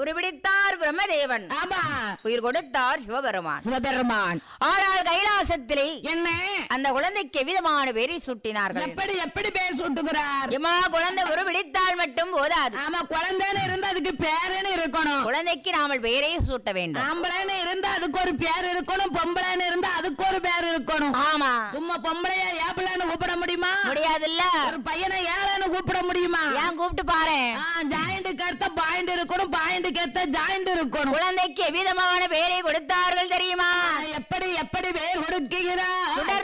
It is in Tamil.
உருவிடித்தார் பிரம்மதேவன் ஆமா உயிர் கொடுத்தார் சிவபெருமான் சிவபெருமான் ஆனால் கைலாசத்திலே என்ன அந்த குழந்தைக்கு எவ்விதமான பேரை சூட்டினார்கள் எப்படி எப்படி பேர் சுட்டுகிறார் எம்மா குழந்தை உருவிடித்தால் மட்டும் போதாது ஆமா குழந்தைன்னு இருந்தா அதுக்கு பேருன்னு இருக்கணும் குழந்தைக்கு நாமல் பெயரை சூட்ட வேண்டும் ஆம்பளைன்னு இருந்தா அதுக்கு ஒரு பேர் இருக்கணும் பொம்பளைன்னு இருந்தா அதுக்கு ஒரு பேர் இருக்கணும் ஆமா சும்மா பொம்பளைய ஏப்பிள்ளைன்னு கூப்பிட முடியுமா முடியாதுல்ல ஒரு பையனை ஏழைன்னு கூப்பிட முடியுமா ஏன் கூப்பிட்டு பாரு ஜாயிண்ட்டுக்கு அடுத்த பாயிண்ட் இருக்கணும் பாயிண்ட்டுக்கு அடுத்த ஜாயிண்ட் இருக்கணும் குழந்தைக்கு எவ்விதமான பெயரை கொடுத்தார்கள் தெரியுமா எப்படி எப்படி பேர் கொடுக்கிறார் சுடர்